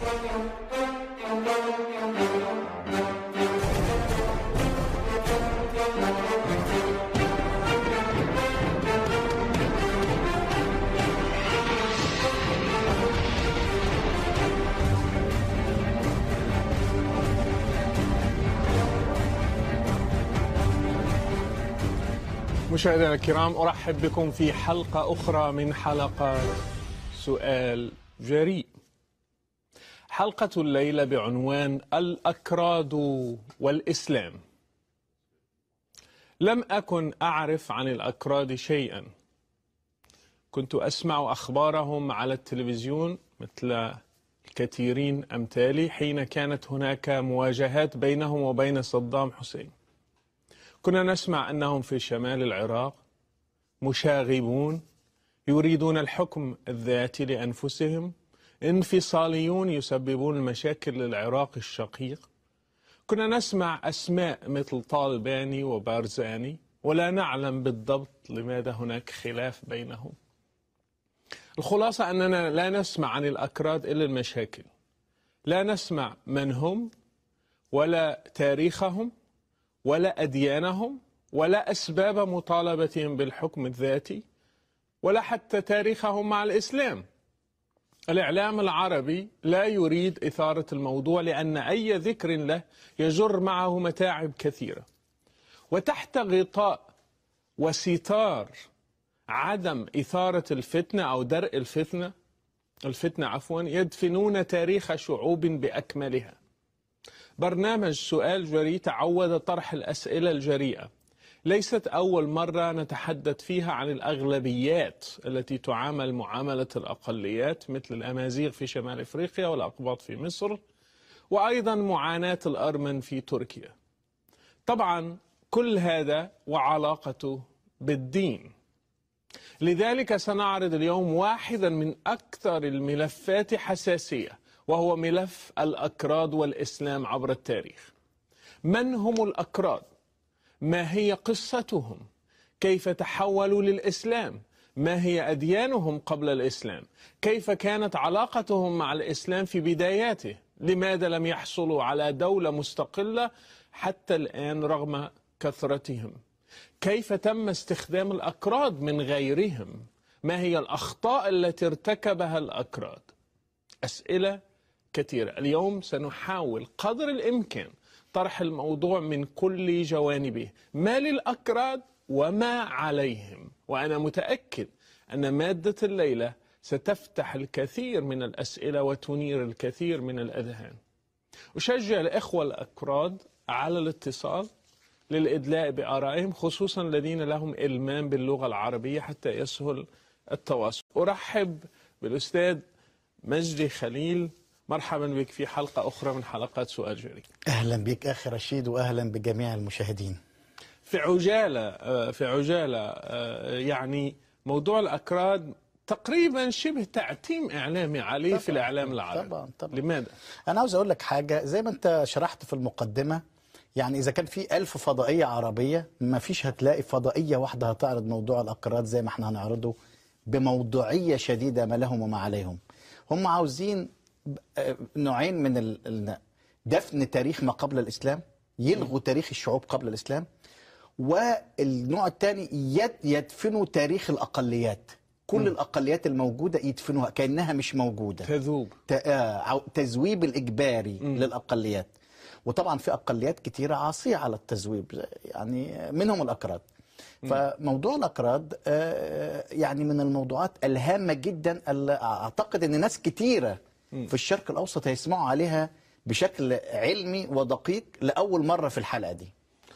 مشاهدينا الكرام ارحب بكم في حلقه اخرى من حلقات سؤال جريء. حلقه الليله بعنوان الاكراد والاسلام. لم اكن اعرف عن الاكراد شيئا. كنت اسمع اخبارهم على التلفزيون مثل الكثيرين امثالي حين كانت هناك مواجهات بينهم وبين صدام حسين. كنا نسمع انهم في شمال العراق مشاغبون يريدون الحكم الذاتي لانفسهم انفصاليون يسببون المشاكل للعراق الشقيق كنا نسمع اسماء مثل طالباني وبارزاني ولا نعلم بالضبط لماذا هناك خلاف بينهم الخلاصه اننا لا نسمع عن الاكراد الا المشاكل لا نسمع من هم ولا تاريخهم ولا أديانهم ولا أسباب مطالبتهم بالحكم الذاتي ولا حتى تاريخهم مع الإسلام الإعلام العربي لا يريد إثارة الموضوع لأن أي ذكر له يجر معه متاعب كثيرة وتحت غطاء وستار عدم إثارة الفتنة أو درء الفتنة الفتنة عفوا يدفنون تاريخ شعوب بأكملها برنامج سؤال جريء تعود طرح الأسئلة الجريئة ليست أول مرة نتحدث فيها عن الأغلبيات التي تعامل معاملة الأقليات مثل الأمازيغ في شمال إفريقيا والأقباط في مصر وأيضا معاناة الأرمن في تركيا طبعا كل هذا وعلاقته بالدين لذلك سنعرض اليوم واحدا من أكثر الملفات حساسية وهو ملف الأكراد والإسلام عبر التاريخ من هم الأكراد؟ ما هي قصتهم؟ كيف تحولوا للإسلام؟ ما هي أديانهم قبل الإسلام؟ كيف كانت علاقتهم مع الإسلام في بداياته؟ لماذا لم يحصلوا على دولة مستقلة حتى الآن رغم كثرتهم؟ كيف تم استخدام الأكراد من غيرهم؟ ما هي الأخطاء التي ارتكبها الأكراد؟ أسئلة كثيرة اليوم سنحاول قدر الإمكان طرح الموضوع من كل جوانبه ما للأكراد وما عليهم وأنا متأكد أن مادة الليلة ستفتح الكثير من الأسئلة وتنير الكثير من الأذهان أشجع الإخوة الأكراد على الاتصال للإدلاء بآرائهم خصوصا الذين لهم إلمام باللغة العربية حتى يسهل التواصل أرحب بالأستاذ مجدي خليل مرحبا بك في حلقة أخرى من حلقات سؤال جريء أهلا بك أخي رشيد وأهلا بجميع المشاهدين في عجالة في عجالة يعني موضوع الأكراد تقريبا شبه تعتيم إعلامي عليه في الإعلام العربي طبعا طبعا لماذا؟ أنا عاوز أقول لك حاجة زي ما أنت شرحت في المقدمة يعني إذا كان في ألف فضائية عربية ما فيش هتلاقي فضائية واحدة هتعرض موضوع الأكراد زي ما احنا هنعرضه بموضوعية شديدة ما لهم وما عليهم هم عاوزين نوعين من ال... دفن تاريخ ما قبل الإسلام يلغوا تاريخ الشعوب قبل الإسلام والنوع الثاني يد يدفنوا تاريخ الأقليات كل م. الأقليات الموجودة يدفنوها كأنها مش موجودة تذوب ت... آه... تزويب الإجباري م. للأقليات وطبعا في أقليات كتيرة عاصية على التزويب يعني منهم الأكراد فموضوع الأكراد يعني من الموضوعات الهامة جدا اللي أعتقد أن ناس كتيرة في الشرق الأوسط هيسمعوا عليها بشكل علمي ودقيق لأول مرة في الحلقة دي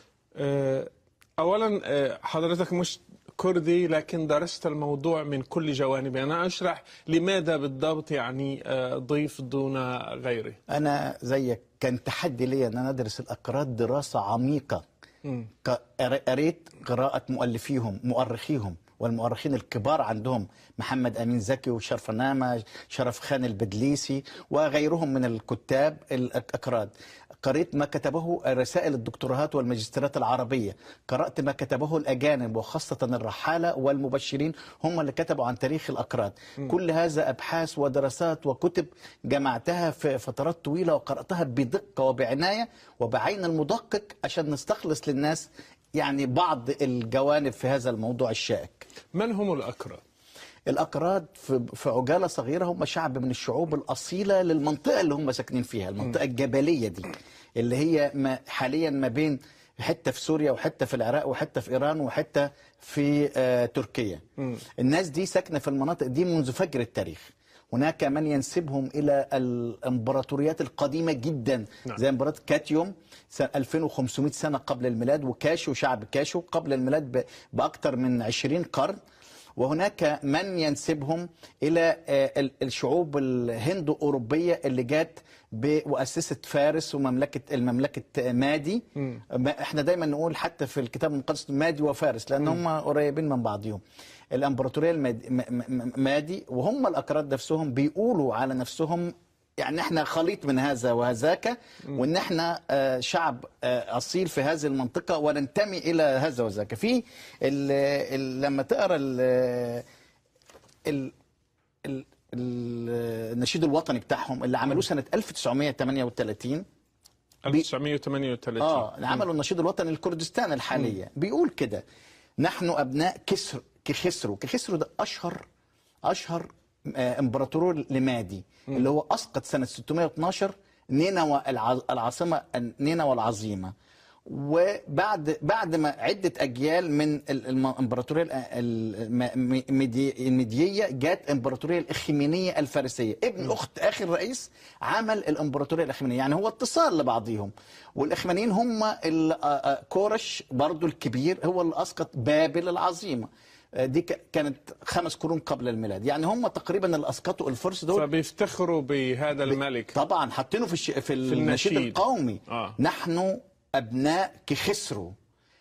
أولا حضرتك مش كردي لكن درست الموضوع من كل جوانبه أنا أشرح لماذا بالضبط يعني ضيف دون غيره أنا زيك كان تحدي لي أن أنا أدرس الأكراد دراسة عميقة قريت قراءة مؤلفيهم مؤرخيهم والمؤرخين الكبار عندهم محمد امين زكي وشرف نامه شرف خان البدليسي وغيرهم من الكتاب الاكراد قريت ما كتبه رسائل الدكتوراهات والماجستيرات العربية قرأت ما كتبه الأجانب وخاصة الرحالة والمبشرين هم اللي كتبوا عن تاريخ الأكراد كل هذا أبحاث ودراسات وكتب جمعتها في فترات طويلة وقرأتها بدقة وبعناية وبعين المدقق عشان نستخلص للناس يعني بعض الجوانب في هذا الموضوع الشائك من هم الأكراد؟ الأكراد في في عجالة صغيرة هم شعب من الشعوب الأصيلة للمنطقة اللي هم ساكنين فيها المنطقة الجبلية دي اللي هي ما حاليا ما بين حتة في سوريا وحتة في العراق وحتة في إيران وحتة في آه تركيا الناس دي ساكنة في المناطق دي منذ فجر التاريخ هناك من ينسبهم إلى الإمبراطوريات القديمة جدا نعم. زي إمبراطورية كاتيوم سنة 2500 سنة قبل الميلاد وكاشو شعب كاشو قبل الميلاد ب- بأكثر من 20 قرن وهناك من ينسبهم الى آه، ال- الشعوب الهندو اوروبيه اللي جت ب- واسست فارس ومملكه المملكه مادي ما- احنا دايما نقول حتى في الكتاب المقدس مادي وفارس لان هم قريبين من بعضهم الامبراطوريه المادي م- م- مادي وهم الاكراد نفسهم بيقولوا على نفسهم يعني احنا خليط من هذا وهذاك وان احنا آه، شعب آه، اصيل في هذه المنطقه وننتمي الى هذا وذاك في ال- ال- لما تقرا ال- ال- ال- ال- النشيد الوطني بتاعهم اللي عملوه سنه 1938 1938 اه اللي عملوا النشيد الوطني لكردستان الحاليه بيقول كده نحن ابناء كسر كخسرو كخسرو ده اشهر اشهر آه، امبراطور لمادي اللي هو اسقط سنه 612 نينوى الع- العاصمه نينوى العظيمه وبعد بعد ما عده اجيال من ال- الم- الامبراطوريه الم- الم- الميدي- الميدييه جت امبراطوريه الاخيمينيه الفارسيه ابن اخت اخر رئيس عمل الامبراطوريه الاخيمينيه يعني هو اتصال لبعضهم والاخيمانيين هم ال- آه، آه، كورش برضو الكبير هو اللي اسقط بابل العظيمه آه، دي ك- كانت خمس قرون قبل الميلاد يعني هم تقريبا اللي اسقطوا الفرس دول فبيفتخروا بهذا الملك طبعا حاطينه في الش... في النشيد النشيد. القومي آه. نحن ابناء كخسرو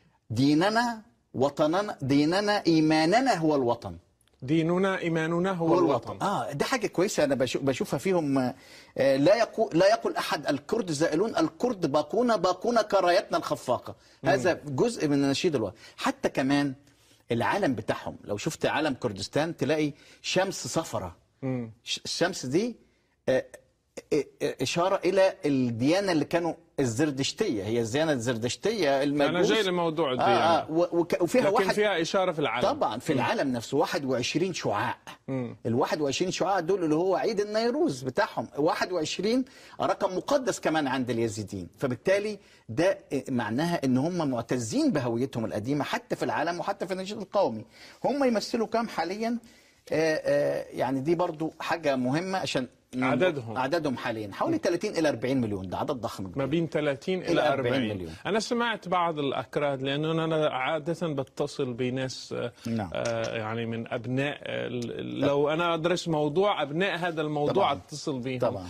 ديننا وطننا ديننا ايماننا هو الوطن ديننا إيماننا هو, هو الوطن, الوطن اه ده حاجه كويسه انا بشوف بشوفها فيهم آه لا يقول لا يقول احد الكرد زائلون الكرد باقون باقون كرايتنا الخفاقه هذا جزء من نشيد الوطن حتى كمان العلم بتاعهم لو شفت علم كردستان تلاقي شمس صفرة ش- الشمس دي آه، آه، آه، إشارة إلى الديانة اللي كانوا الزردشتية هي الديانة الزردشتية المجوس أنا جاي لموضوع آه الديانة آه و- وك- وفيها لكن واحد فيها إشارة في العالم طبعا في العالم نفسه 21 شعاع ال 21 شعاع دول اللي هو عيد النيروز بتاعهم 21 رقم مقدس كمان عند اليزيديين فبالتالي ده معناها ان هم معتزين بهويتهم القديمه حتى في العالم وحتى في النشيد القومي هم يمثلوا كام حاليا آه، آه، يعني دي برضو حاجه مهمه عشان عددهم. عددهم حاليا حوالي 30 الى 40 مليون ده عدد ضخم جدا ما بين 30 إلى إلى 40, 40 مليون. أنا سمعت بعض الأكراد لأنه أنا عادة بتصل بناس آه، نعم. آه، يعني من أبناء آه، ال- لو أنا أدرس موضوع أبناء هذا الموضوع طبعاً. أتصل بهم طبعاً.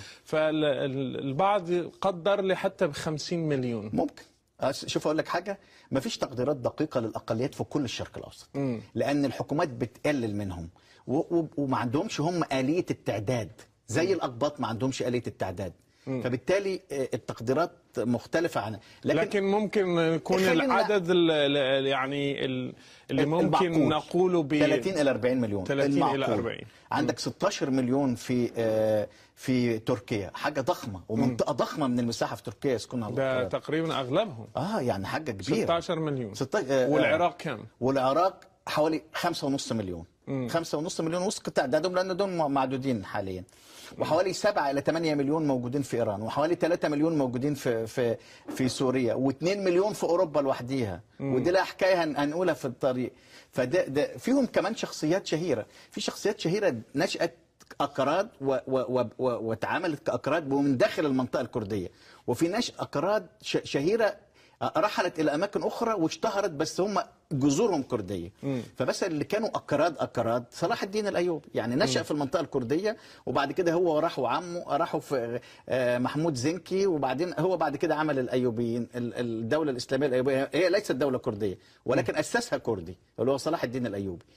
فالبعض قدر لي حتى ب 50 مليون ممكن أه، شوف اقول لك حاجه مفيش تقديرات دقيقه للاقليات في كل الشرق الاوسط لان الحكومات بتقلل منهم و- و- وما عندهمش هم اليه التعداد زي الاقباط ما عندهمش اليه التعداد فبالتالي آه، التقديرات مختلفه عن لكن, لكن ممكن يكون خلينا- العدد ال- ال- يعني ال- اللي ممكن المعقول. نقوله ب 30 الى 40 مليون 30 إلى المعقول. 40. عندك 16 مليون في آه، في تركيا حاجه ضخمه ومنطقه ضخمه من المساحه في تركيا يسكنها ده الأكراد. تقريبا أغلبهم اه يعني حاجه كبيره 16 مليون 16 آه، آه. والعراق كم؟ والعراق حوالي خمسة ونص مليون خمسة ونص مليون وسط تعدادهم لأن دول معدودين حاليا وحوالي سبعة إلى 8 مليون موجودين في إيران وحوالي 3 مليون موجودين في في في سوريا و2 مليون في أوروبا لوحديها ودي لها حكاية هن- هنقولها في الطريق فده ده فيهم كمان شخصيات شهيرة في شخصيات شهيرة نشأت أكراد و- و- و- و- واتعاملت كأكراد ومن داخل المنطقة الكردية وفي ناس أكراد ش- شهيرة رحلت الى اماكن اخرى واشتهرت بس هم جذورهم كرديه فبس اللي كانوا اكراد اكراد صلاح الدين الايوبي يعني نشا في المنطقه الكرديه وبعد كده هو راح وعمه راحوا في آه، محمود زنكي وبعدين هو بعد كده عمل الايوبيين ال- الدوله الاسلاميه الايوبيه هي ليست دوله كرديه ولكن اسسها كردي اللي هو صلاح الدين الايوبي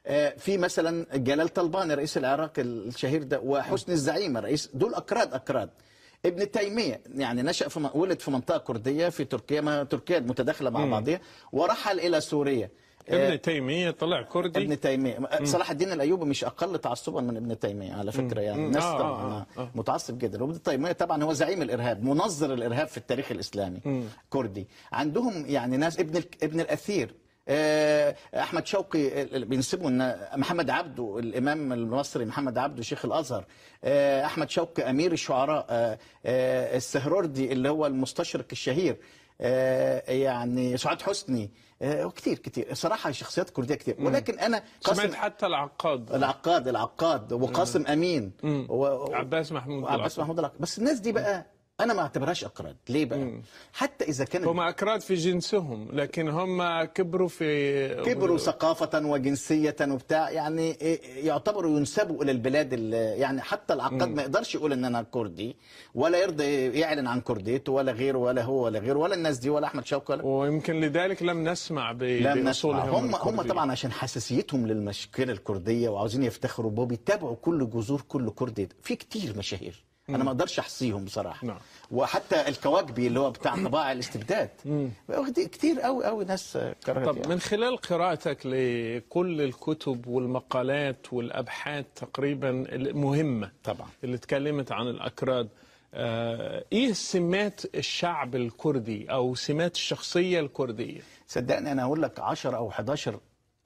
آه، في مثلا جلال طلباني رئيس العراق الشهير ده وحسني الزعيم الرئيس دول اكراد اكراد ابن تيميه يعني نشا في م- ولد في منطقه كرديه في تركيا ما تركيا متداخله مع بعضها ورحل الى سوريا آه، ابن تيمية طلع كردي ابن تيميه صلاح الدين الايوبي مش اقل تعصبا من ابن تيميه على فكره يعني مم. الناس آه، طبعا آه، آه. متعصب جدا وابن تيميه طبعا هو زعيم الارهاب منظر الارهاب في التاريخ الاسلامي كردي عندهم يعني ناس ابن ال- ابن الاثير آه، احمد شوقي اللي بينسبوا ان محمد عبده الامام المصري محمد عبده شيخ الازهر آه، احمد شوقي امير الشعراء آه، آه، السهروردي اللي هو المستشرق الشهير آه، يعني سعاد حسني آه، وكتير كتير صراحه شخصيات كرديه كتير ولكن انا سمعت قاسم حتى العقاد العقاد العقاد وقاسم امين و... و- عباس محمود وعباس العقاد. محمود العقاد بس الناس دي بقى انا ما اعتبرهاش اقراد ليه بقى حتى اذا كانت هم أكراد في جنسهم لكن هم كبروا في كبروا ثقافة وجنسية وبتاع يعني إيه يعتبروا ينسبوا إلى البلاد اللي يعني حتى العقاد ما يقدرش يقول إن أنا كردي ولا يرضى يعلن عن كرديته ولا غيره ولا هو ولا غيره ولا الناس دي ولا أحمد شوقي ولا ويمكن لذلك لم نسمع ب... لم نسمع بأصولهم هم هم الكردية. طبعا عشان حساسيتهم للمشكله الكرديه وعاوزين يفتخروا بيه بيتابعوا كل جذور كل كردي في كتير مشاهير انا ما اقدرش احصيهم بصراحه نعم. وحتى الكواكبي اللي هو بتاع طباع الاستبداد واخدين كتير قوي قوي ناس كرهت طب يعني. من خلال قراءتك لكل الكتب والمقالات والأبحاث تقريبا المهمة طبعا اللي اتكلمت عن الأكراد آه، إيه سمات الشعب الكردي أو سمات الشخصية الكردية صدقني انا هقول لك 10 او 11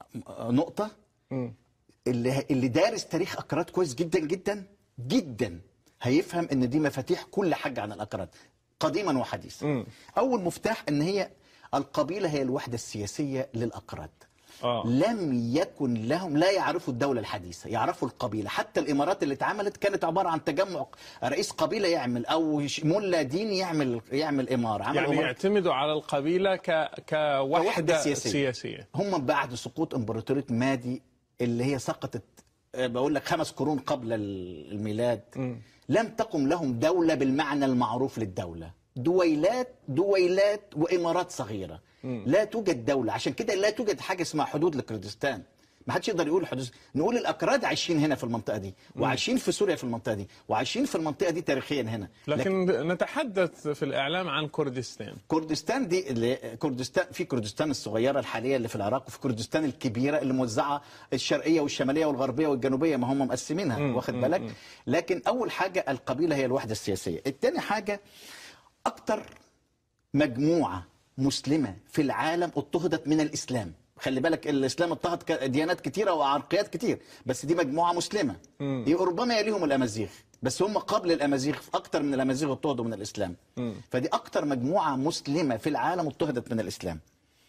نقطه مم. اللي اللي دارس تاريخ اكراد كويس جدا جدا جدا هيفهم ان دي مفاتيح كل حاجه عن الاكراد قديما وحديثا مم. اول مفتاح ان هي القبيله هي الوحده السياسيه للاكراد آه. لم يكن لهم لا يعرفوا الدوله الحديثه يعرفوا القبيله حتى الامارات اللي اتعملت كانت عباره عن تجمع رئيس قبيله يعمل او ش- ملا ديني يعمل يعمل اماره عمل يعني أمارة. يعتمدوا على القبيلة ك... كوحدة كوحدة سياسية. سياسية هم بعد سقوط امبراطوريه مادي اللي هي سقطت آه، بقول لك خمس قرون قبل ال- الميلاد لم تقم لهم دوله بالمعنى المعروف للدوله دويلات دويلات وامارات صغيره لا توجد دوله عشان كده لا توجد حاجه اسمها حدود لكردستان ما حدش يقدر يقول حدود نقول الاكراد عايشين هنا في المنطقه دي وعايشين في سوريا في المنطقه دي وعايشين في المنطقه دي تاريخيا هنا لكن نتحدث في الإعلام عن كردستان كردستان دي اللي كردستان في كردستان الصغيره الحاليه اللي في العراق وفي كردستان الكبيره اللي موزعه الشرقيه والشماليه والغربيه والجنوبيه ما هم مقسمينها واخد بالك لكن اول حاجه القبيله هي الوحده السياسيه الثاني حاجه اكتر مجموعه مسلمه في العالم اضطهدت من الاسلام خلي بالك الاسلام اضطهد ك- ديانات كتيره وعرقيات كتير بس دي مجموعه مسلمه ربما يليهم الامازيغ بس هم قبل الامازيغ اكتر من الامازيغ اضطهدوا من الاسلام فدي اكتر مجموعه مسلمه في العالم اضطهدت من الاسلام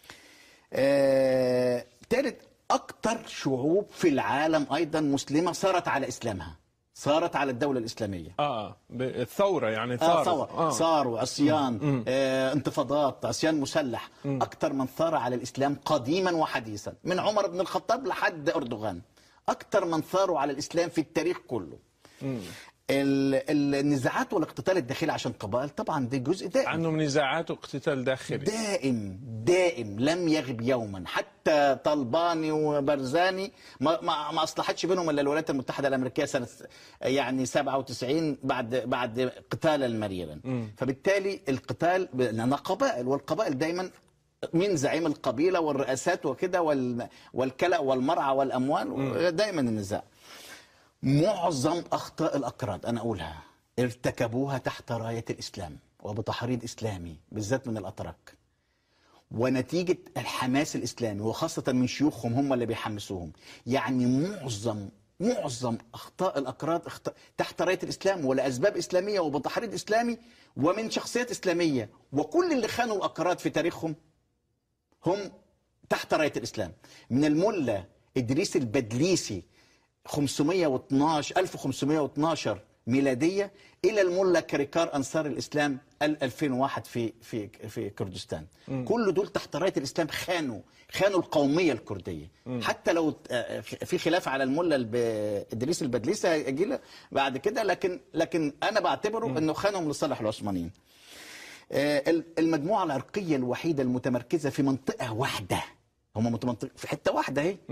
آه، تالت اكتر شعوب في العالم ايضا مسلمه صارت على اسلامها صارت على الدوله الاسلاميه اه ب- الثورة يعني آه ثارت ثور آه. ثار عصيان آه انتفاضات عصيان مسلح اكثر من ثار على الاسلام قديما وحديثا من عمر بن الخطاب لحد اردوغان اكثر من ثاروا على الاسلام في التاريخ كله ال- النزاعات والاقتتال الداخلي عشان قبائل طبعا ده جزء دائم عندهم نزاعات واقتتال داخلي دائم دائم لم يغب يوما حتى طلباني وبرزاني ما, ما, ما اصلحتش بينهم الا الولايات المتحده الامريكيه سنه يعني 97 بعد بعد قتالا مريرا فبالتالي القتال لان قبائل والقبائل دايما من زعيم القبيله والرئاسات وكده وال والكلأ والمرعى والاموال دائما النزاع معظم اخطاء الاكراد انا اقولها ارتكبوها تحت رايه الاسلام وبتحريض اسلامي بالذات من الاتراك ونتيجه الحماس الاسلامي وخاصه من شيوخهم هم اللي بيحمسوهم يعني معظم معظم اخطاء الاكراد اخت... تحت رايه الاسلام ولاسباب اسلاميه وبتحريض اسلامي ومن شخصيات اسلاميه وكل اللي خانوا الاكراد في تاريخهم هم تحت رايه الاسلام من الملا ادريس البدليسي 512 1512 ميلاديه الى الملا كريكار انصار الاسلام ال 2001 في في في كردستان كل دول تحت رايه الاسلام خانوا خانوا القوميه الكرديه حتى لو آه، في خلاف على الملا الب- ادريس البدليسي هيجي له بعد كده لكن لكن انا بعتبره انه خانهم لصالح العثمانيين آه، ال- المجموعة العرقية الوحيدة المتمركزة في منطقة واحدة هم متمنطق في حتة واحدة اهي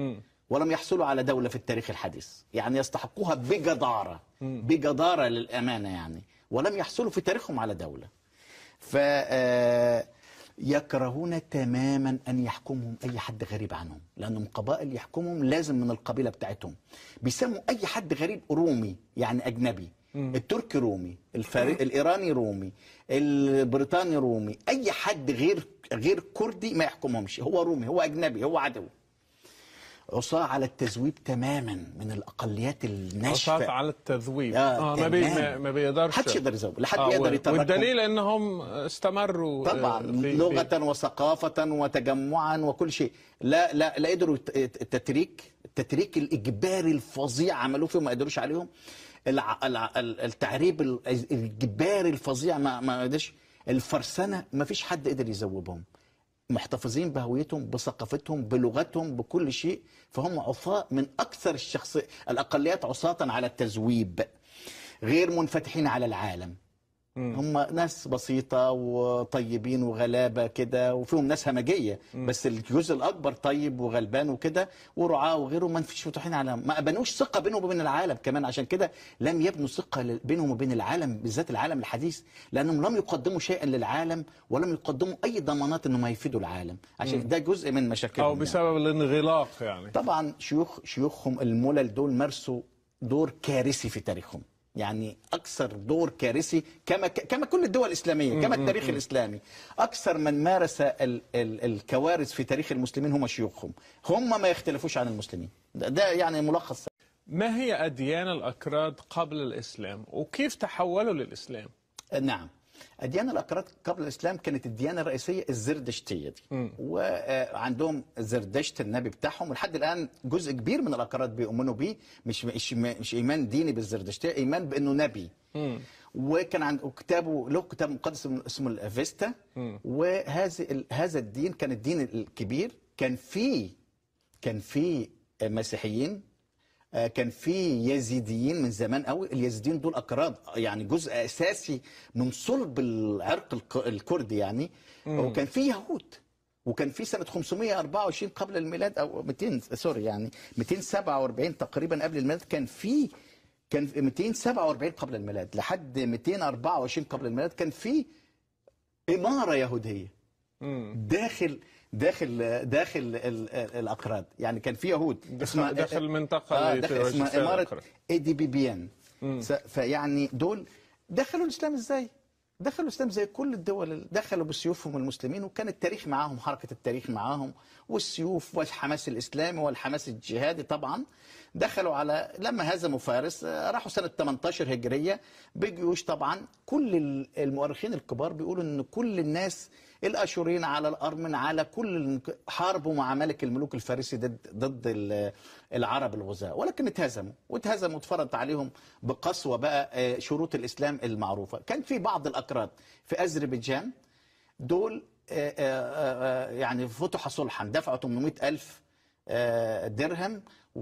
ولم يحصلوا على دولة في التاريخ الحديث يعني يستحقوها بجدارة بجدارة للأمانة يعني ولم يحصلوا في تاريخهم على دولة ف آه، يكرهون تماما ان يحكمهم اي حد غريب عنهم لانهم قبائل يحكمهم لازم من القبيله بتاعتهم بيسموا اي حد غريب رومي يعني اجنبي التركي رومي الفري... الايراني رومي البريطاني رومي اي حد غير غير كردي ما يحكمهمش هو رومي هو اجنبي هو عدو عصاة على التزويب تماما من الاقليات الناشفه عصاة على التذويب آه، آه ما, بي تمام. ما, ما بيقدرش محدش يقدر يزوب لحد آه يقدر و- يتركهم والدليل انهم استمروا طبعا آه، في- في- لغة وثقافة وتجمعا وكل شيء لا لا لا قدروا الت- التتريك التتريك الإجباري الفظيع عملوه فيهم ما قدروش عليهم الع- الع- ال- التعريب ال- الإجباري الفظيع ما ما قدرش الفرسنة ما فيش حد قدر يزوبهم محتفظين بهويتهم بثقافتهم بلغتهم بكل شيء فهم عصاة من أكثر الشخص الأقليات عصاة على التزويب غير منفتحين على العالم هم ناس بسيطة وطيبين وغلابة كده وفيهم ناس همجية بس الجزء الأكبر طيب وغلبان وكده ورعاة وغيره ما فيش فتوحين على ما بنوش ثقة بينهم وبين العالم كمان عشان كده لم يبنوا ثقة ل- بينهم وبين العالم بالذات العالم الحديث لأنهم لم يقدموا شيئا للعالم ولم يقدموا أي ضمانات أنهم هيفيدوا العالم عشان ده جزء من مشاكلهم او يعني. بسبب الانغلاق يعني طبعا شيوخ شيوخهم الملل دول مارسوا دور كارثي في تاريخهم يعني اكثر دور كارثي كما كما كل الدول الاسلاميه كما التاريخ الاسلامي اكثر من مارس ال ال الكوارث في تاريخ المسلمين هم شيوخهم هم ما يختلفوش عن المسلمين ده, ده يعني ملخص ما هي اديان الاكراد قبل الاسلام وكيف تحولوا للاسلام نعم أديان الأكراد قبل الإسلام كانت الديانة الرئيسية الزردشتية دي وعندهم زردشت النبي بتاعهم ولحد الآن جزء كبير من الأكراد بيؤمنوا بيه مش مش مش إيمان ديني بالزردشتية إيمان بأنه نبي وكان عند كتابه له كتاب مقدس اسمه الافيستا وهذا ال- هذا الدين كان الدين الكبير كان فيه كان فيه مسيحيين آه، كان في يزيديين من زمان قوي اليزيديين دول اكراد يعني جزء اساسي من صلب العرق الك- الكردي يعني وكان في يهود وكان في سنه 524 قبل الميلاد او 200 سوري يعني 247 تقريبا قبل الميلاد كان في كان في 247 قبل الميلاد لحد 224 قبل الميلاد كان في اماره يهوديه داخل داخل داخل ال- ال- الاكراد يعني كان في يهود دخل, دخل المنطقه آه اللي دخل تواجد اسمها فيها اماره الأكراد. ايدي بي بي ان س- فيعني دول دخلوا الاسلام ازاي؟ دخلوا الاسلام زي كل الدول دخلوا بسيوفهم المسلمين وكان التاريخ معاهم حركه التاريخ معاهم والسيوف والحماس الاسلامي والحماس الجهادي طبعا دخلوا على لما هزموا فارس آه، راحوا سنه 18 هجريه بجيوش طبعا كل ال- المؤرخين الكبار بيقولوا ان كل الناس الاشوريين على الارمن على كل المك- حاربوا مع ملك الملوك الفارسي ضد ضد ال- العرب الغزاة ولكن اتهزموا واتهزموا واتفرض عليهم بقسوه بقى آه، شروط الاسلام المعروفه كان في بعض الاكراد في اذربيجان دول آه، آه، آه، يعني فتح صلحا دفعوا 800 ألف آه، درهم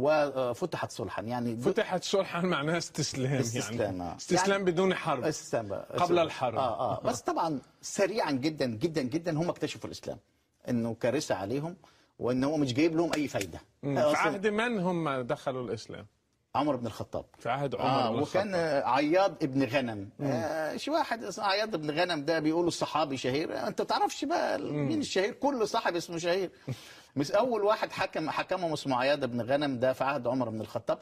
وفتحت صلحا يعني دول- فتحت صلحا معناها استسلام, استسلام، آه. يعني استسلام يعني- بدون حرب استسلام بقى. قبل الحرب. اه اه بس طبعا سريعا جدا جدا جدا هم اكتشفوا الاسلام انه كارثه عليهم وان هو مش جايب لهم اي فايده مم. آه، في أصلاً عهد من هم دخلوا الاسلام عمر بن الخطاب في عهد عمر اه بن وكان الخطاب. آه، عياض ابن غنم آه شو واحد اسمه عياض ابن غنم ده بيقولوا الصحابي شهير آه، انت تعرفش بقى مين الشهير كل صاحب اسمه شهير مش اول واحد حكم حكمهم اسمه عياض بن غنم ده في عهد عمر بن الخطاب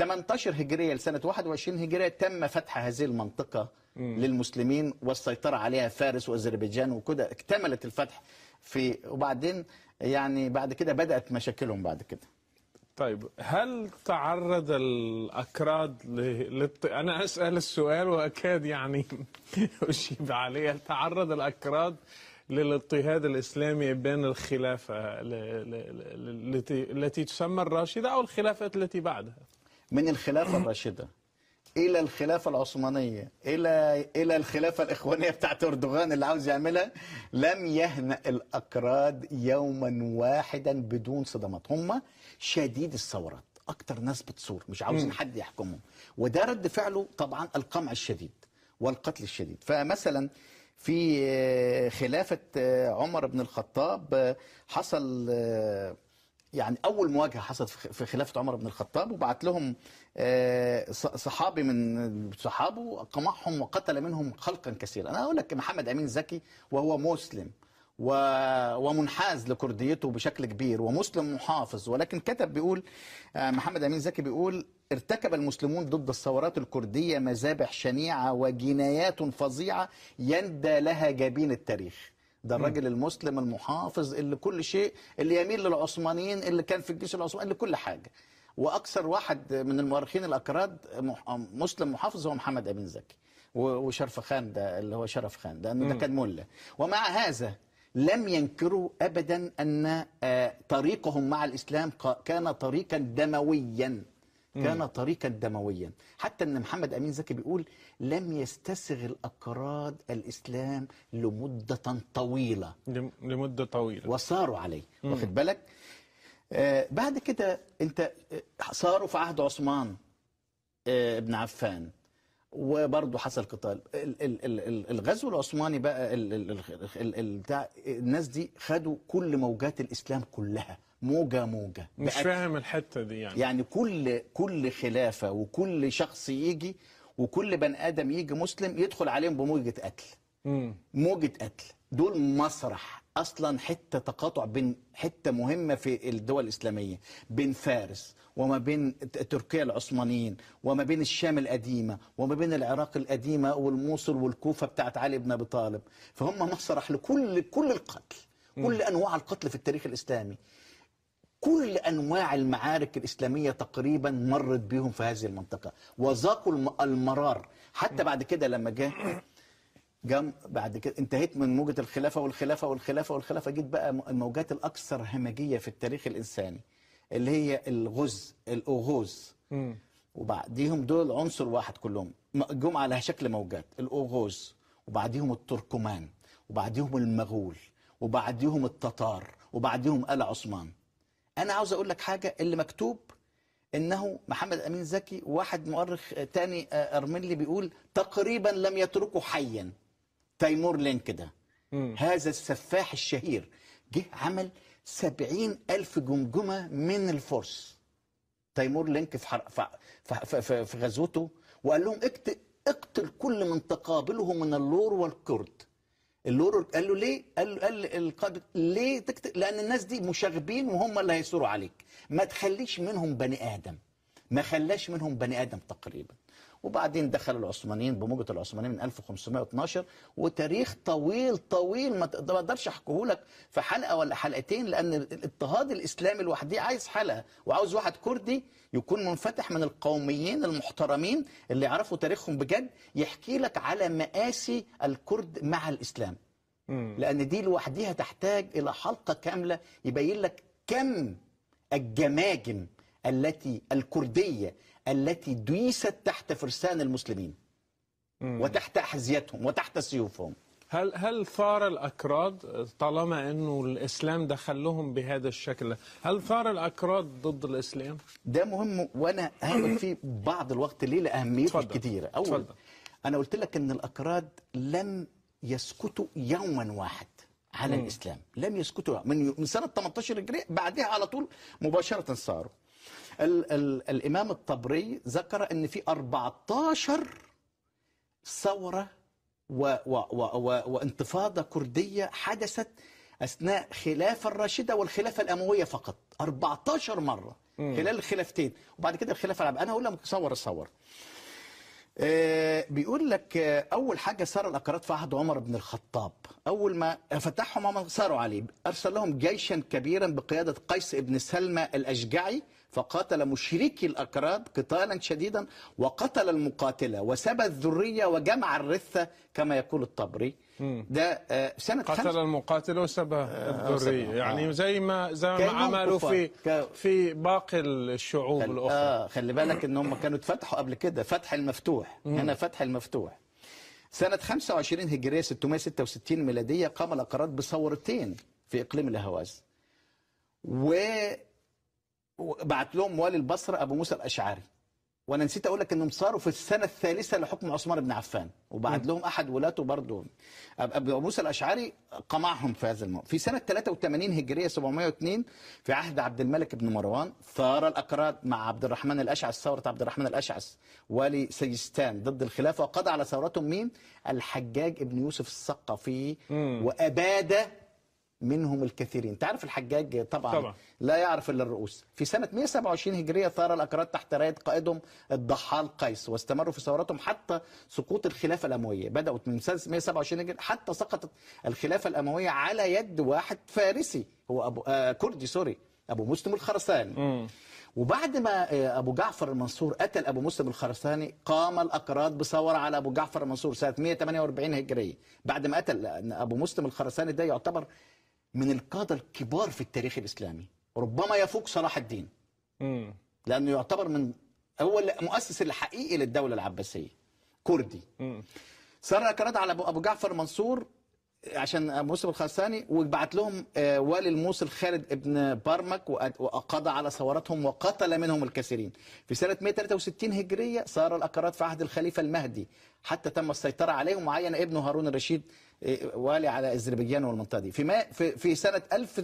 18 هجريه لسنه 21 هجريه تم فتح هذه المنطقه للمسلمين والسيطره عليها فارس واذربيجان وكده اكتملت الفتح في وبعدين يعني بعد كده بدات مشاكلهم بعد كده طيب هل تعرض الأكراد ل... للط... أنا أسأل السؤال وأكاد يعني أجيب عليه هل تعرض الأكراد للاضطهاد الإسلامي بين الخلافة ل... ل... ل... التي... التي تسمى الراشدة أو الخلافات التي بعدها من الخلافة الراشدة إلى الخلافة العثمانية إلى إلى الخلافة الإخوانية بتاعت أردوغان اللي عاوز يعملها لم يهنأ الأكراد يوما واحدا بدون صدمات هم شديد الثورات أكتر ناس بتصور مش عاوزين حد يحكمهم وده رد فعله طبعا القمع الشديد والقتل الشديد فمثلا في آه، خلافة آه، عمر بن الخطاب آه، حصل آه، يعني اول مواجهه حصلت في في خلافه عمر بن الخطاب وبعت لهم آه، ص- صحابي من صحابه قمعهم وقتل منهم خلقا كثيرا انا اقول لك محمد امين زكي وهو مسلم و... ومنحاز لكرديته بشكل كبير ومسلم محافظ ولكن كتب بيقول آه، محمد امين زكي بيقول ارتكب المسلمون ضد الثورات الكرديه مذابح شنيعه وجنايات فظيعه يندى لها جبين التاريخ ده الراجل المسلم المحافظ اللي كل شيء اللي يميل للعثمانيين اللي كان في الجيش العثماني اللي كل حاجه واكثر واحد من المؤرخين الاكراد مح- مسلم محافظ هو محمد امين زكي و- وشرف خان ده اللي هو شرف خان ده انه ده كان مله ومع هذا لم ينكروا ابدا ان آه، طريقهم مع الاسلام ق- كان طريقا دمويا كان طريقا دمويا حتى ان محمد امين زكي بيقول لم يستسغ الاكراد الاسلام لمده طويله لم- لمدة طويلة وصاروا عليه واخد بالك آه بعد كده انت آه، صاروا في عهد عثمان آه ابن عفان وبرضه حصل قتال ال- ال- ال- ال- الغزو العثماني بقى ال- ال- ال- ال- ال- بتاع الناس دي خدوا كل موجات الاسلام كلها موجه موجه مش بقت- فاهم الحتة دي يعني يعني كل كل خلافه وكل شخص يجي وكل بني ادم يجي مسلم يدخل عليهم بموجه قتل مم. موجة قتل دول مسرح اصلا حته تقاطع بين حته مهمه في الدول الاسلاميه بين فارس وما بين ت- تركيا العثمانيين وما بين الشام القديمه وما بين العراق القديمه والموصل والكوفه بتاعت علي بن ابي طالب فهم مسرح لكل كل القتل كل انواع القتل في التاريخ الاسلامي كل انواع المعارك الاسلاميه تقريبا مرت بهم في هذه المنطقه وذاقوا الم- المرار حتى بعد كده لما جه جم بعد كده انتهيت من موجة الخلافة والخلافة والخلافة والخلافة جيت بقى م- الموجات الأكثر همجية في التاريخ الإنساني اللي هي الغز الأوغوز مم. وبعديهم دول عنصر واحد كلهم م- جم على شكل موجات الأوغوز وبعديهم التركمان وبعديهم المغول وبعديهم التتار وبعديهم آل عثمان أنا عاوز أقول لك حاجة اللي مكتوب انه محمد امين زكي واحد مؤرخ تاني آه، ارمنلي بيقول تقريبا لم يتركه حيا تيمور لينك ده مم. هذا السفاح الشهير جه عمل سبعين ألف جمجمة من الفرس تيمور لينك في, حر... في... في... في... في غزوته وقال لهم اقتل, اقتل كل من تقابله من اللور والكرد اللور قال له ليه؟ قال له قال القائد ليه تقتل؟ لان الناس دي مشاغبين وهم اللي هيثوروا عليك ما تخليش منهم بني ادم ما خلاش منهم بني ادم تقريبا وبعدين دخل العثمانيين بموجة العثمانيين من 1512 وتاريخ طويل طويل ما تقدر- ما اقدرش احكيه لك في حلقه ولا حلقتين لان الاضطهاد الاسلامي لوحده عايز حلقه وعاوز واحد كردي يكون منفتح من القوميين المحترمين اللي يعرفوا تاريخهم بجد يحكي لك على مآسي الكرد مع الاسلام مم. لان دي لوحديها تحتاج الى حلقه كامله يبين لك كم الجماجم التي الكرديه التي ديست تحت فرسان المسلمين مم. وتحت احذيتهم وتحت سيوفهم هل هل ثار الأكراد طالما أنه الإسلام دخل لهم بهذا الشكل هل ثار الأكراد ضد الإسلام؟ ده مهم وانا هاخد فيه بعض الوقت ليه لاهميته اتفضل. الكتيره اول اتفضل. انا قلت لك ان الاكراد لم يسكتوا يوما واحد على مم. الاسلام لم يسكتوا من من سنه 18 هجريه بعدها على طول مباشره صاروا ال ال الامام الطبري ذكر ان في 14 ثوره و و و و وانتفاضه كرديه حدثت اثناء خلافه الراشده والخلافه الامويه فقط 14 مره خلال الخلافتين وبعد كده الخلافه العباسيه انا هقول لك صور الصور آه، بيقول لك آه، اول حاجه صار الاكراد في عهد عمر بن الخطاب اول ما فتحهم عمر صاروا عليه ارسل لهم جيشا كبيرا بقياده قيس بن سلمى الاشجعي فقاتل مشركي الاكراد قتالا شديدا وقتل المقاتله وسبى الذريه وجمع الرثه كما يقول الطبري ده آه، سنه قتل خمسة المقاتل وسبى الذرية سبى. يعني آه. زي ما زي ما كأنهم عملوا كفار. في ك- في باقي الشعوب خل... الأخرى اه خلي بالك ان هم كانوا اتفتحوا قبل كده فتح المفتوح هنا فتح المفتوح سنة 25 هجرية 666 ميلادية قام الأقراد بثورتين في إقليم الأهواز و وبعت لهم والي البصرة أبو موسى الأشعري وانا نسيت اقول لك انهم صاروا في السنه الثالثه لحكم عثمان بن عفان وبعد لهم احد ولاته برضه أب- ابو موسى الاشعري قمعهم في هذا الموضوع في سنه 83 هجريه 702 في عهد عبد الملك بن مروان ثار الاكراد مع عبد الرحمن الاشعث ثوره عبد الرحمن الاشعث والي سيستان ضد الخلافه وقضى على ثورتهم مين الحجاج بن يوسف الثقفي واباد منهم الكثيرين تعرف الحجاج طبعا, طبعا. طبعا. لا يعرف الا الرؤوس في سنه 127 هجريه ثار الاكراد تحت رايه قائدهم الضحال قيس واستمروا في ثورتهم حتى سقوط الخلافه الامويه بداوا من سنه 127 هجريه حتى سقطت الخلافه الامويه على يد واحد فارسي هو ابو آه كردي سوري ابو مسلم الخرساني وبعد ما آه، ابو جعفر المنصور قتل ابو مسلم الخرساني قام الاكراد بثوره على ابو جعفر المنصور سنه 148 هجريه بعد ما قتل لأن ابو مسلم الخرساني ده يعتبر من القاده الكبار في التاريخ الاسلامي ربما يفوق صلاح الدين مم. لانه يعتبر من هو المؤسس الحقيقي للدوله العباسيه كردي مم. صار الاكراد على ابو أبو جعفر المنصور عشان ابو مسلم الخرساني وبعت لهم آه، والي الموصل خالد ابن برمك وأ- وقضى على ثورتهم وقتل منهم الكثيرين في سنه 163 هجريه صار الاكراد في عهد الخليفه المهدي حتى تم السيطره عليهم وعين ابنه هارون الرشيد آه، والي على اذربيجان والمنطقه دي في ما في, في سنه 1100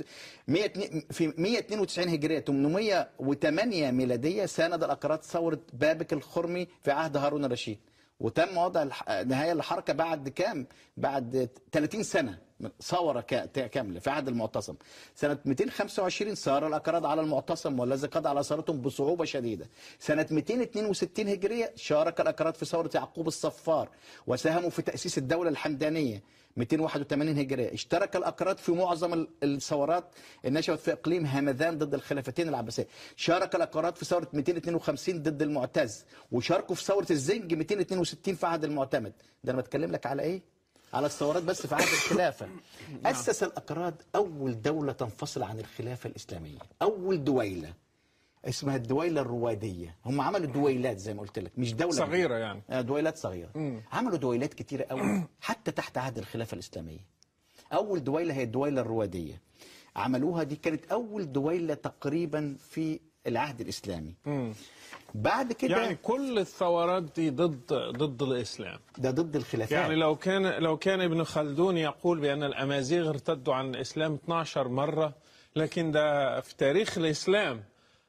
في 192 هجريه 808 ميلاديه ساند الاكراد ثوره بابك الخرمي في عهد هارون الرشيد وتم وضع الح... نهايه للحركه بعد كام؟ بعد 30 سنه ثوره كا- كامله في عهد المعتصم. سنه 225 سار الاكراد على المعتصم والذي قضى على ثورتهم بصعوبه شديده. سنه 262 هجريه شارك الاكراد في ثوره يعقوب الصفار وساهموا في تاسيس الدوله الحمدانيه. 281 هجريه اشترك الاكراد في معظم ال- الثورات النشأت في اقليم همذان ضد الخلافتين العباسيه شارك الاكراد في ثوره 252 ضد المعتز وشاركوا في ثوره الزنج 262 في عهد المعتمد ده انا بتكلم لك على ايه على الثورات بس في عهد الخلافه اسس الاكراد اول دوله تنفصل عن الخلافه الاسلاميه اول دويله اسمها الدويله الرواديه هم عملوا دويلات زي ما قلت لك مش دوله صغيرة يعني آه، دويلات صغيره عملوا دويلات كتيره قوي حتى تحت عهد الخلافه الاسلاميه اول دويله هي الدويله الرواديه عملوها دي كانت اول دويله تقريبا في العهد الاسلامي بعد كده يعني كل الثورات دي ضد ضد الإسلام ده ضد الخلافات يعني لو كان لو كان ابن خلدون يقول بأن الأمازيغ ارتدوا عن الإسلام 12 مرة لكن ده في تاريخ الإسلام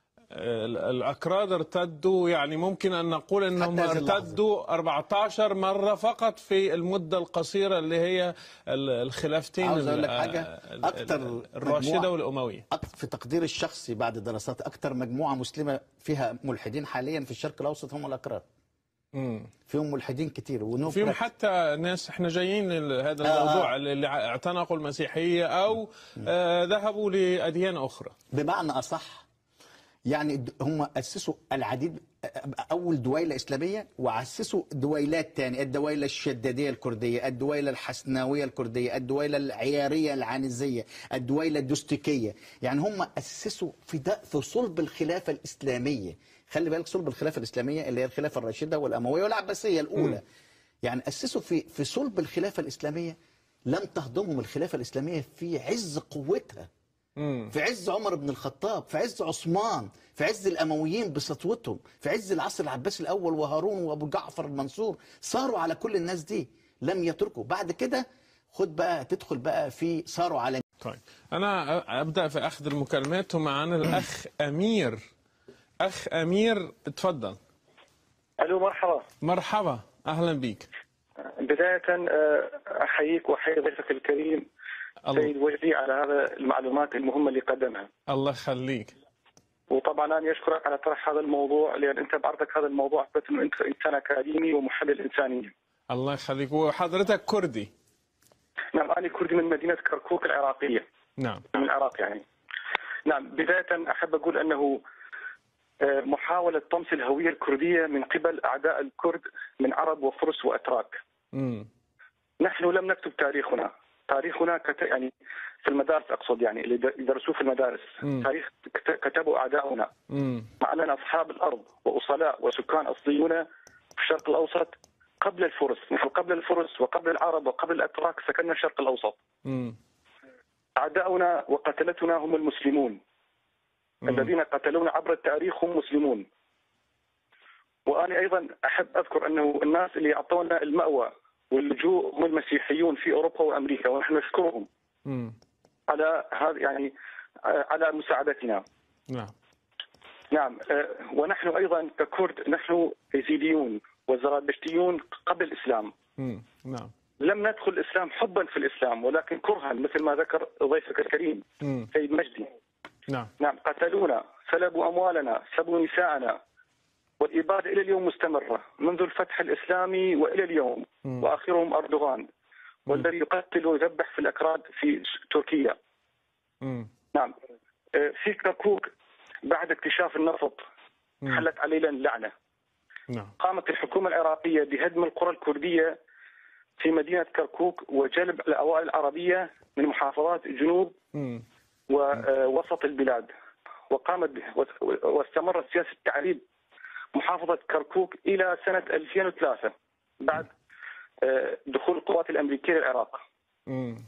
ال- الأكراد ارتدوا يعني ممكن أن نقول أنهم حتى هذه اللحظة. ارتدوا 14 مرة فقط في المدة القصيرة اللي هي ال- الخلافتين عاوز أقول لك ال- حاجة، ال- أكتر الراشدة مجموعة- والأموية أك- في تقديري الشخصي بعد دراسات اكتر مجموعه مسلمه فيها ملحدين حاليا في الشرق الاوسط هم الاكراد مم. فيهم ملحدين كتير فيهم ونفرة حتى ناس احنا جايين لهذا آه. الموضوع اللي اعتنقوا المسيحية أو آه، ذهبوا لأديان أخرى بمعنى اصح يعني د- هم اسسوا العديد اول دويله اسلاميه واسسوا دويلات تاني الدويله الشداديه الكرديه الدويله الحسناويه الكرديه الدويله العياريه العنزيه الدويله الدستيكيه يعني هم اسسوا في ده في صلب الخلافه الاسلاميه خلي بالك صلب الخلافه الاسلاميه اللي هي الخلافه الراشده والامويه والعباسيه الاولى يعني اسسوا في في صلب الخلافه الاسلاميه لم تهضمهم الخلافه الاسلاميه في عز قوتها مم. في عز عمر بن الخطاب في عز عثمان في عز الامويين بسطوتهم في عز العصر العباسي الاول وهارون وابو جعفر المنصور صاروا على كل الناس دي لم يتركوا بعد كده خد بقى تدخل بقى في صاروا على طيب أنا أبدأ في أخذ المكالمات ومعنا الأخ أمير أخ أمير تفضل الو مرحبا مرحبا أهلا بك بداية آه، أحييك وأحيي ضيفك الكريم الله, سيد وجدي على هذا المعلومات المهمة اللي قدمها الله يخليك وطبعا أنا أشكرك على طرح هذا الموضوع لأن أنت بعرضك هذا الموضوع أثبت أنه أنت إنسان أكاديمي ومحلل إنساني الله يخليك وحضرتك كردي نعم أنا كردي من مدينة كركوك العراقية نعم من العراق يعني نعم بداية أحب أقول أنه آه، محاولة طمس الهوية الكردية من قبل أعداء الكرد من عرب وفرس وأتراك مم. نحن لم نكتب تاريخنا تاريخنا كت... يعني في المدارس اقصد يعني اللي د- يدرسوه في المدارس مم. تاريخ كت- كتبوا اعداؤنا مم. مع اننا اصحاب الارض واصلاء وسكان اصليون في الشرق الاوسط قبل الفرس نحن قبل الفرس وقبل العرب وقبل الاتراك سكننا الشرق الاوسط مم. اعداؤنا وقتلتنا هم المسلمون مم. الذين قتلونا عبر التاريخ هم مسلمون وانا ايضا احب اذكر انه الناس اللي اعطونا الماوى واللجوء هم المسيحيون في اوروبا وامريكا ونحن نشكرهم مم. على هذا يعني آه، على مساعدتنا. نعم نعم آه، ونحن ايضا ككرد نحن يزيديون وزرادشتيون قبل الاسلام. مم. نعم لم ندخل الاسلام حبا في الاسلام ولكن كرها مثل ما ذكر ضيفك الكريم مم. سيد مجدي. نعم نعم قتلونا سلبوا اموالنا سبوا نساءنا والاباده الى اليوم مستمره منذ الفتح الاسلامي والى اليوم مم. واخرهم اردوغان والذي يقتل ويذبح في الاكراد في تركيا مم. نعم آه، في كركوك بعد اكتشاف النفط مم. حلت علينا اللعنه نعم قامت الحكومه العراقيه بهدم القرى الكرديه في مدينه كركوك وجلب الاوائل العربيه من محافظات جنوب مم. ووسط البلاد وقامت به واستمرت سياسه تعريب محافظه كركوك الى سنه 2003 بعد آه، دخول القوات الامريكيه للعراق. مم.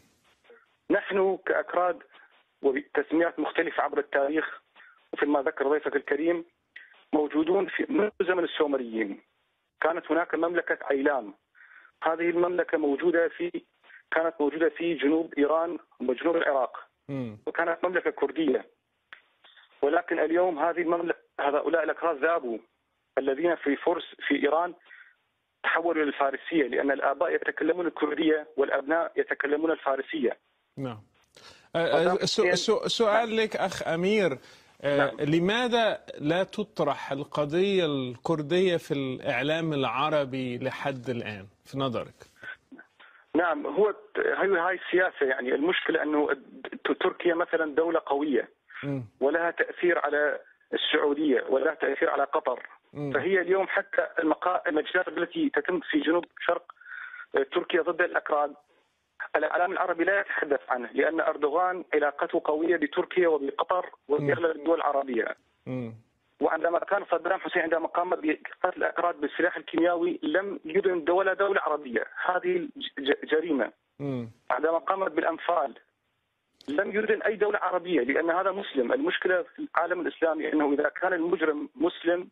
نحن كاكراد وبتسميات مختلفه عبر التاريخ مثل ما ذكر ضيفك الكريم موجودون في منذ زمن السومريين. كانت هناك مملكه عيلام. هذه المملكه موجوده في كانت موجوده في جنوب ايران وجنوب العراق. مم. وكانت مملكة كردية ولكن اليوم هذه المملكة هؤلاء الأكراد ذابوا الذين في فرس في إيران تحولوا للفارسية لأن الآباء يتكلمون الكردية والأبناء يتكلمون الفارسية نعم آه، آه، سو- سو- سؤال لك أخ أمير آه، نعم. لماذا لا تطرح القضية الكردية في الإعلام العربي لحد الآن في نظرك؟ نعم هو هي هاي السياسة يعني المشكلة أنه تركيا مثلا دولة قوية مم. ولها تأثير على السعودية ولها تأثير على قطر مم. فهي اليوم حتى المقا... المجلات التي تتم في جنوب شرق تركيا ضد الأكراد الإعلام العربي لا يتحدث عنه لأن أردوغان علاقته قوية بتركيا وبقطر وبأغلب الدول العربية مم. وعندما كان صدام حسين عندما قام بقتل الأكراد بالسلاح الكيميائي لم يدن ولا دولة عربية هذه ج- جريمة مم. عندما قامت بالأنفال لم يردن أي دولة عربية لأن هذا مسلم المشكلة في العالم الإسلامي أنه إذا كان المجرم مسلم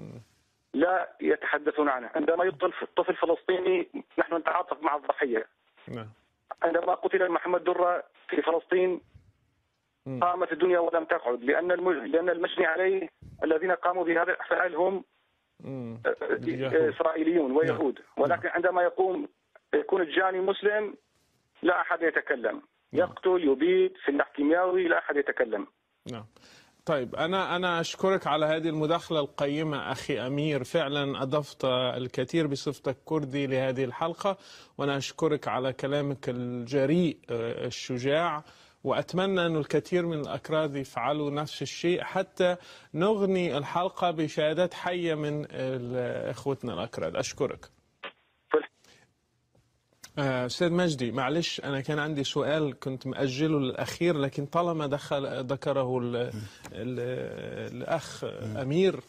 لا يتحدثون عنه عندما يقتل طفل فلسطيني نحن نتعاطف مع الضحية نعم عندما قتل محمد درة في فلسطين مم. قامت الدنيا ولم تقعد لأن الم... لأن المجني عليه الذين قاموا بهذه الأفعال هم مم. آه، اليهود. إسرائيليون ويهود ولكن عندما يقوم يكون الجاني مسلم لا أحد يتكلم يقتل يبيد سلاح كيميائي لا أحد يتكلم نعم طيب أنا أنا أشكرك على هذه المداخلة القيمة أخي أمير فعلا أضفت الكثير بصفتك كردي لهذه الحلقة وأنا أشكرك على كلامك الجريء آه، الشجاع وأتمنى أن الكثير من الأكراد يفعلوا نفس الشيء حتى نغني الحلقة بشهادات حية من ال- إخوتنا الأكراد أشكرك آه، أستاذ مجدي معلش أنا كان عندي سؤال كنت مأجله للأخير لكن طالما دخل ذكره ال ال الأخ أمير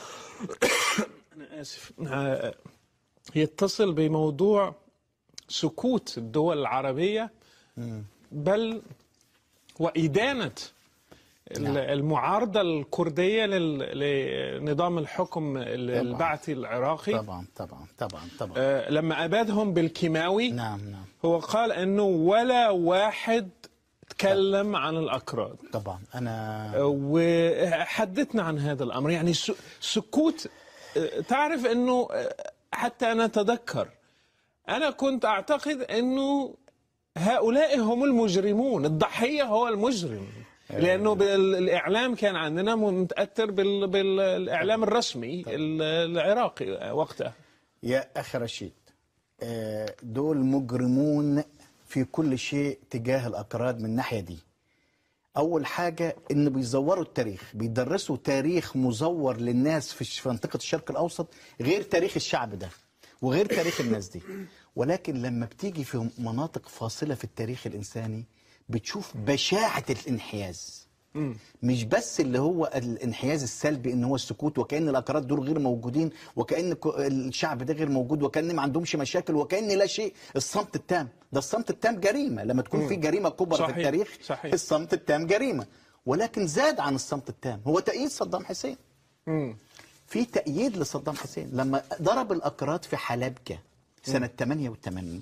أنا آسف آه، يتصل بموضوع سكوت الدول العربية بل وإدانة ال- المعارضة الكردية لل- لنظام الحكم ال- البعثي العراقي طبعا طبعا طبعا طبعا آه، لما أبادهم بالكيماوي نعم نعم هو قال انه ولا واحد تكلم عن الاكراد طبعا انا وحدثنا عن هذا الامر يعني س- سكوت آه، تعرف انه آه، حتى انا اتذكر انا كنت اعتقد انه هؤلاء هم المجرمون الضحيه هو المجرم لانه بالاعلام كان عندنا متاثر بال- بالاعلام الرسمي ال- العراقي وقتها يا اخي رشيد آه، دول مجرمون في كل شيء تجاه الاكراد من الناحيه دي اول حاجه ان بيزوروا التاريخ بيدرسوا تاريخ مزور للناس في الش- في منطقه الشرق الاوسط غير تاريخ الشعب ده وغير تاريخ الناس دي ولكن لما بتيجي في مناطق فاصله في التاريخ الانساني بتشوف بشاعه الانحياز مش بس اللي هو الانحياز السلبي ان هو السكوت وكان الاكراد دول غير موجودين وكان ك- الشعب ده غير موجود وكان ما عندهمش مشاكل وكان لا شيء الصمت التام ده الصمت التام جريمه لما تكون في جريمه كبرى صحيح، في التاريخ صحيح. الصمت التام جريمه ولكن زاد عن الصمت التام هو تأييد صدام حسين مم. في تأييد لصدام حسين لما ضرب الأكراد في حلبجة سنة 88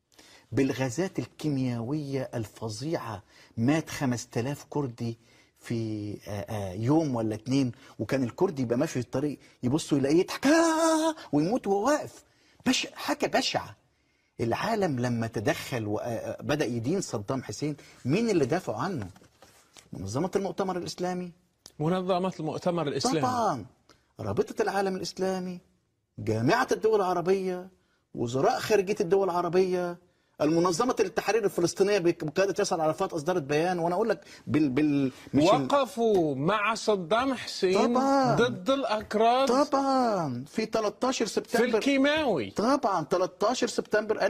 بالغازات الكيميائية الفظيعة مات 5000 كردي في آه، آه، يوم ولا اتنين وكان الكردي يبقى ماشي في الطريق يبصوا يلاقيه يضحك آه، ويموت وهو واقف بش حاجة بشعة العالم لما تدخل وبدأ يدين صدام حسين مين اللي دافعوا عنه؟ منظمة المؤتمر الإسلامي منظمة المؤتمر الإسلامي طبعا رابطة العالم الإسلامي جامعة الدول العربية وزراء خارجية الدول العربية المنظمة التحرير الفلسطينية بقيادة ياسر عرفات أصدرت بيان وأنا أقول لك بال بال مش ال- وقفوا مع صدام حسين طبعاً. ضد الأكراد طبعا في 13 في سبتمبر الكيماوي طبعا 13 سبتمبر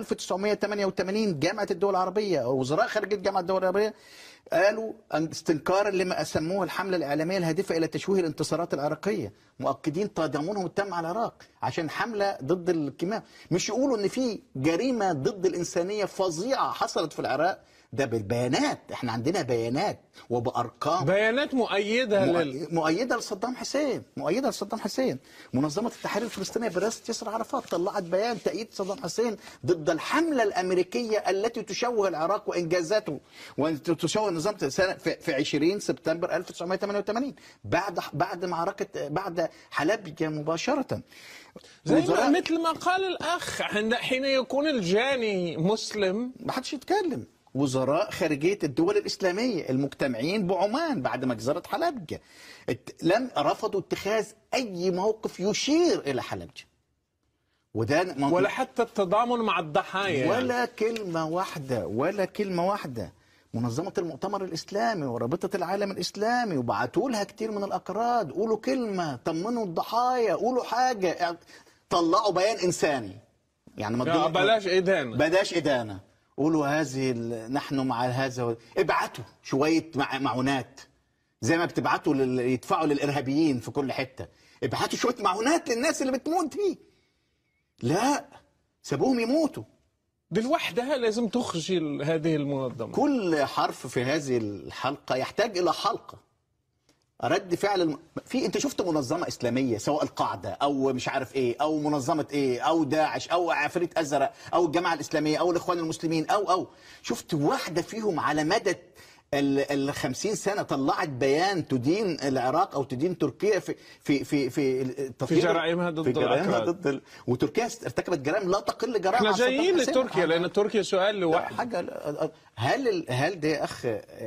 1988 جامعة الدول العربية أو وزراء خارجية جامعة الدول العربية قالوا أن استنكارا لما سموه الحملة الإعلامية الهادفة إلى تشويه الانتصارات العراقية مؤكدين تضامنهم التام على العراق عشان حملة ضد الكيماء مش يقولوا إن في جريمة ضد الإنسانية فظيعة حصلت في العراق ده بالبيانات احنا عندنا بيانات وبأرقام بيانات مؤيدة لل... مؤيده لصدام حسين مؤيده لصدام حسين منظمه التحرير الفلسطينيه برئاسه ياسر عرفات طلعت بيان تأييد صدام حسين ضد الحمله الامريكيه التي تشوه العراق وانجازاته وتشوه النظام سنة- في في 20 سبتمبر 1988 بعد بعد معركه بعد حلبجه مباشره زي ما وزراء- مثل ما قال الأخ عند حين يكون الجاني مسلم ما حدش يتكلم وزراء خارجية الدول الإسلامية المجتمعين بعمان بعد مجزرة حلبجة ات- لم رفضوا اتخاذ أي موقف يشير إلى حلبجة وده م- ولا حتى التضامن مع الضحايا يعني. ولا كلمة واحدة ولا كلمة واحدة منظمة المؤتمر الإسلامي ورابطة العالم الإسلامي وبعتوا لها كتير من الأكراد قولوا كلمة طمنوا الضحايا قولوا حاجة طلعوا بيان إنساني يعني ما يا تضيع- بلاش إدانة بلاش إدانة قولوا هذه ال- نحن مع هذا و- ابعتوا شوية مع- معونات زي ما بتبعتوا لل... يدفعوا للإرهابيين في كل حتة ابعتوا شوية معونات للناس اللي بتموت دي لا سابوهم يموتوا دي لوحدها لازم تخجل هذه المنظمة كل حرف في هذه الحلقة يحتاج إلى حلقة رد فعل الم... في انت شفت منظمه اسلاميه سواء القاعده او مش عارف ايه او منظمه ايه او داعش او عفريت ازرق او الجماعه الاسلاميه او الاخوان المسلمين او او شفت واحده فيهم على مدى ال 50 سنه طلعت بيان تدين العراق او تدين تركيا في في في في التطهير- جرائمها ضد في جرائمها الأكراد. ضد ال... وتركيا ارتكبت جرائم لا تقل جرائم احنا عن صدام جايين حسين. لتركيا لأن تركيا سؤال لا، لوحده حاجه هل ال- هل ده يا اخ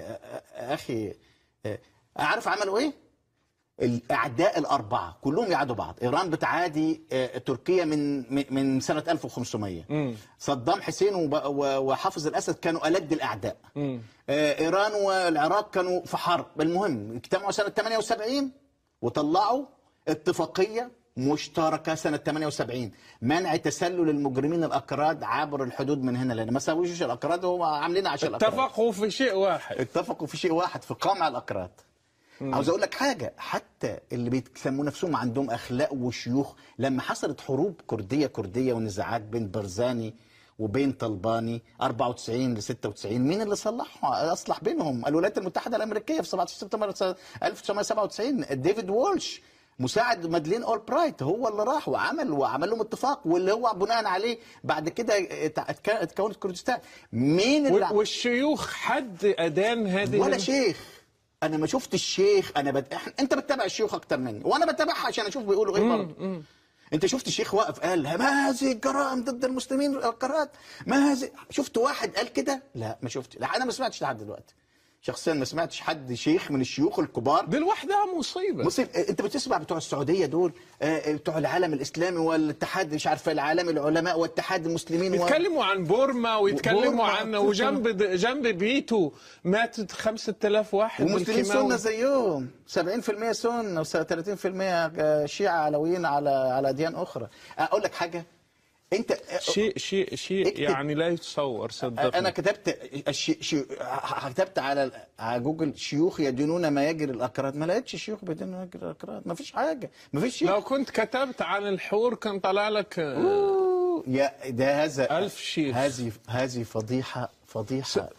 اخي عارف عملوا ايه؟ الاعداء الاربعه كلهم يعادوا بعض، ايران بتعادي آه، تركيا من من- من سنه 1500 مم. صدام حسين وب- و- وحافظ الاسد كانوا الد الاعداء مم. آه، ايران والعراق كانوا في حرب المهم اجتمعوا سنه 78 وطلعوا اتفاقيه مشتركه سنه 78 منع تسلل المجرمين الاكراد عبر الحدود من هنا لان ما سووش الاكراد هم عاملين عشان الاكراد اتفقوا في شيء واحد اتفقوا في شيء واحد في قمع الاكراد عاوز اقول لك حاجه حتى اللي بيسموا نفسهم عندهم اخلاق وشيوخ لما حصلت حروب كرديه كرديه ونزاعات بين برزاني وبين طلباني 94 ل 96 مين اللي صلحها اصلح بينهم الولايات المتحده الامريكيه في 17 سبتمبر سنة 1997 ديفيد وولش مساعد مادلين اول برايت هو اللي راح وعمل وعمل لهم اتفاق واللي هو بناء عليه بعد كده ات- اتك- اتكونت كردستان مين اللي و- والشيوخ حد أدان هذه ولا الم- شيخ انا ما شفت الشيخ انا بد... إحنا- انت بتتابع الشيوخ اكتر مني وانا بتابعها عشان اشوف بيقولوا ايه برضه انت شفت الشيخ واقف قال ما هذه الجرائم ضد المسلمين والقرارات ما هذه شفت واحد قال كده لا ما شفت لا انا ما سمعتش لحد دلوقتي شخصيا ما سمعتش حد شيخ من الشيوخ الكبار دي لوحدها مصيبة مصيب انت بتسمع بتوع السعوديه دول آه، بتوع العالم الاسلامي والاتحاد مش عارف العالم العلماء واتحاد المسلمين و... يتكلموا عن بورما ويتكلموا بورما. عن وجنب جنب بيته ماتت 5000 واحد والمسلمين بالكيماوي. سنه زيهم 70% سنه و30% شيعه علويين على على اديان اخرى اقول لك حاجه انت شيء شيء شيء اكتب. يعني لا يتصور صدقني انا كتبت الشي... شي... كتبت على على جوجل شيوخ يدينون ما يجري الاكراد ما لقيتش شيوخ بيدينوا ما يجري الاكراد ما فيش حاجه ما فيش شيء لو كنت كتبت عن الحور كان طلع لك آه، أوه، يا ده هذا ألف شيخ. هذه هذه فضيحه فضيحه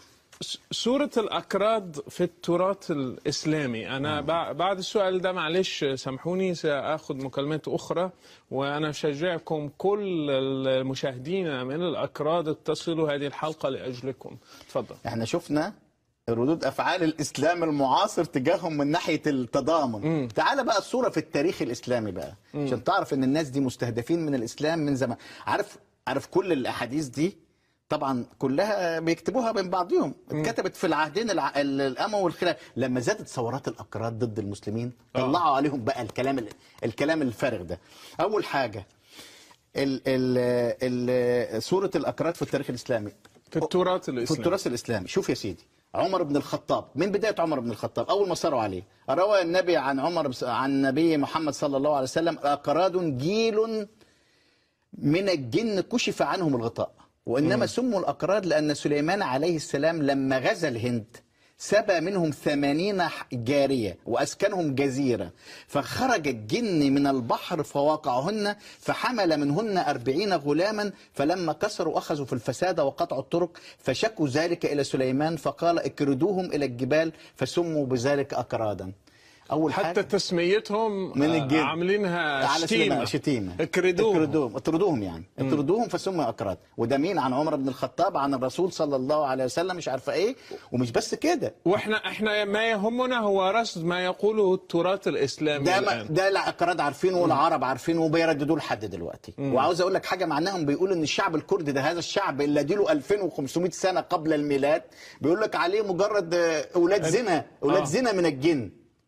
س- سورة الأكراد في التراث الإسلامي أنا بع- بعد السؤال ده معلش سامحوني سأخذ مكالمات أخرى وأنا أشجعكم كل المشاهدين من الأكراد اتصلوا هذه الحلقة لأجلكم تفضل احنا شفنا ردود افعال الاسلام المعاصر تجاههم من ناحيه التضامن تعال بقى الصوره في التاريخ الاسلامي بقى عشان تعرف ان الناس دي مستهدفين من الاسلام من زمان عارف عارف كل الاحاديث دي طبعا كلها بيكتبوها بين بعضهم اتكتبت في العهدين الع... ال- الاموي والخلاف لما زادت ثورات الاكراد ضد المسلمين طلعوا عليهم بقى الكلام ال... الكلام الفارغ ده اول حاجه ال... ال... ال... سوره الاكراد في التاريخ الاسلامي في التراث في الإسلامي التراث الاسلامي شوف يا سيدي عمر بن الخطاب من بدايه عمر بن الخطاب اول ما صاروا عليه روى النبي عن عمر بس- عن النبي محمد صلى الله عليه وسلم اقراد جيل من الجن كشف عنهم الغطاء وانما سموا الاقراد لان سليمان عليه السلام لما غزا الهند سبى منهم ثمانين جارية وأسكنهم جزيرة فخرج الجن من البحر فواقعهن فحمل منهن أربعين غلاما فلما كسروا أخذوا في الفساد وقطعوا الطرق فشكوا ذلك إلى سليمان فقال اكردوهم إلى الجبال فسموا بذلك أكرادا أول حتى حاجة تسميتهم من آه، الجن. عاملينها على شتيمة سليمان شتيمة اكردوهم اطردوهم اطردوهم يعني اطردوهم فسموا اكراد وده مين عن عمر بن الخطاب عن الرسول صلى الله عليه وسلم مش عارفه ايه ومش بس كده واحنا احنا ما يهمنا هو رصد ما يقوله التراث الاسلامي ده ما الان ده الاكراد عارفينه والعرب عارفينه وبيرددوه لحد دلوقتي وعاوز اقول لك حاجه معناهم بيقولوا ان الشعب الكردي ده هذا الشعب اللي اديله 2500 سنه قبل الميلاد بيقول لك عليه مجرد آه، اولاد زنا اولاد آه. زنا من الجن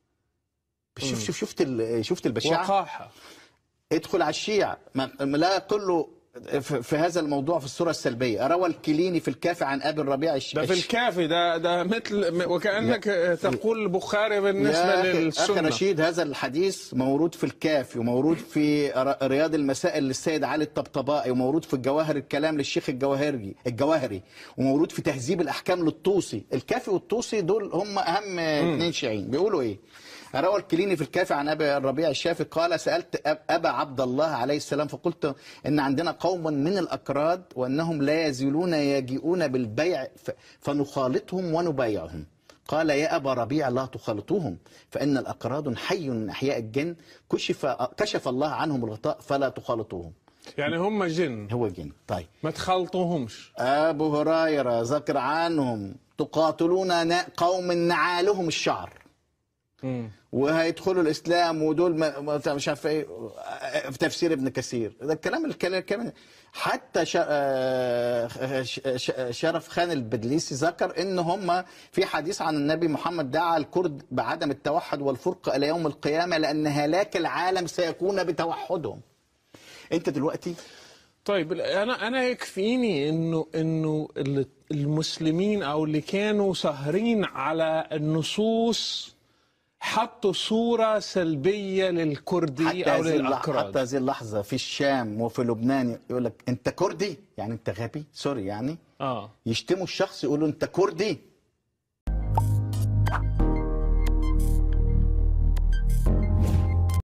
شوف شوف شفت ال- شفت البشاعه وقاحه ادخل على الشيعة ما ما لا كله في في هذا الموضوع في الصورة السلبية روى الكليني في الكافي عن أبي الربيع الش... ده في الش- الكافي ده ده مثل وكانك تقول البخاري بالنسبه يا أخي- أخي للسنه رشيد هذا الحديث مورود في الكافي ومورود في ر- رياض المسائل للسيد علي الطبطبائي ومورود في الجواهر الكلام للشيخ الجواهري الجواهري ومورود في تهذيب الأحكام للطوسي الكافي والطوسي دول هم أهم اثنين شيعيين بيقولوا إيه روى الكليني في الكافي عن ابي الربيع الشافي قال سالت أب- ابا عبد الله عليه السلام فقلت ان عندنا قوم من الاكراد وانهم لا يزالون يجيئون بالبيع ف- فنخالطهم ونبايعهم قال يا ابا ربيع لا تخالطوهم فان الاكراد حي من احياء الجن كشف كشف الله عنهم الغطاء فلا تخالطوهم يعني هم جن هو الجن طيب ما تخلطوهمش ابو هريره ذكر عنهم تقاتلون نا- قوم نعالهم الشعر مم. وهيدخلوا الاسلام ودول ما ما- مش عارف ايه في تفسير ابن كثير ده الكلام الكلام كمان حتى ش- آه، ش- ش- شرف خان البدليسي ذكر ان هم في حديث عن النبي محمد دعا الكرد بعدم التوحد والفرقه الى يوم القيامه لان هلاك العالم سيكون بتوحدهم انت دلوقتي طيب انا انا يكفيني انه انه ال- المسلمين او اللي كانوا سهرين على النصوص حطوا صوره سلبيه للكردي حتى او هذه اللح- حتى للاكراد هذه اللحظه في الشام وفي لبنان يقول لك انت كردي يعني انت غبي سوري يعني اه يشتموا الشخص يقولوا انت كردي